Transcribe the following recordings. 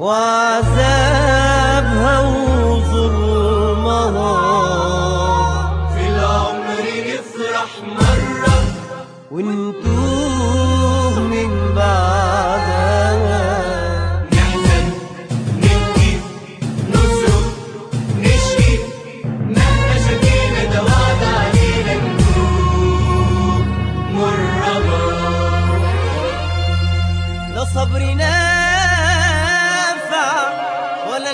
وعذابها وظلمها في العمر نفرح مرة ونتوه من بعدها نحزن نبكي نصرخ نشكي مهما شكينا ده وعد علينا نكون مرة لا صبر نافع ولا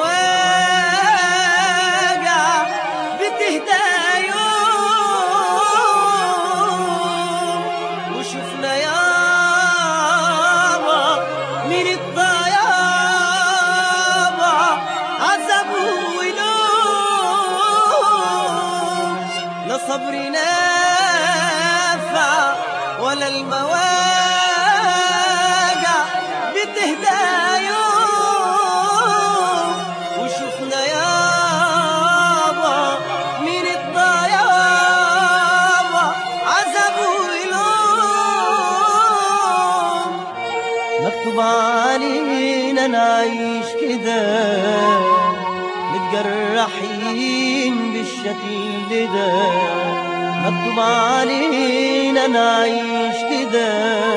المواجع بتهدى يوم وشفنا يابا من الضيابة عذاب ولوم لا صبر نافع ولا المواجع بتهدى يوم وشفنا يابا من الضيابة عذاب ولوم مكتوب علينا نعيش كده متجرحين بالشكل ده مكتوب علينا نعيش كده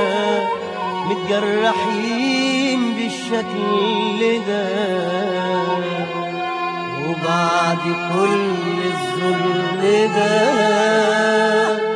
متجرحين بالشكل ده وبعد كل الظلم ده